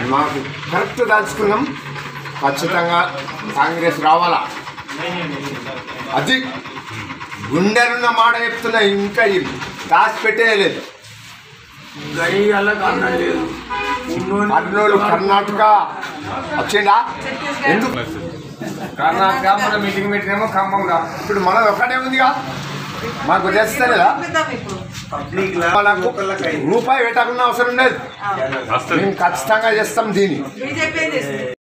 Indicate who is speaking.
Speaker 1: మాకు కరెక్ట్ దాచుకున్నాం ఖచ్చితంగా కాంగ్రెస్ రావాలా అది గుండెలున్న మాట చెప్తున్నా ఇంకా ఇది దాచి పెట్టేయలేదు
Speaker 2: గడి వాళ్ళకి అన్నం లేదు ఉన్నోని
Speaker 1: కర్నూలు కర్ణాటక వచ్చిందా ఎందుకు
Speaker 3: కర్ణాటక మన మీటింగ్ పెట్టినేమో ఖమ్మంగా
Speaker 1: ఇప్పుడు మనం ఒక్కటే ఉందిగా మాకు తెస్తలేదా
Speaker 2: పబ్లిక్ లా
Speaker 1: వాళ్ళకు
Speaker 2: లోకల్లకు అయింది.
Speaker 1: రూపాయి పెట్టకుండా అవసరం లేదు
Speaker 4: వస్తుంది
Speaker 1: మేము ఖచ్చితంగా చేస్తాం దీన్ని
Speaker 5: బీజేపీ చేస్తుంది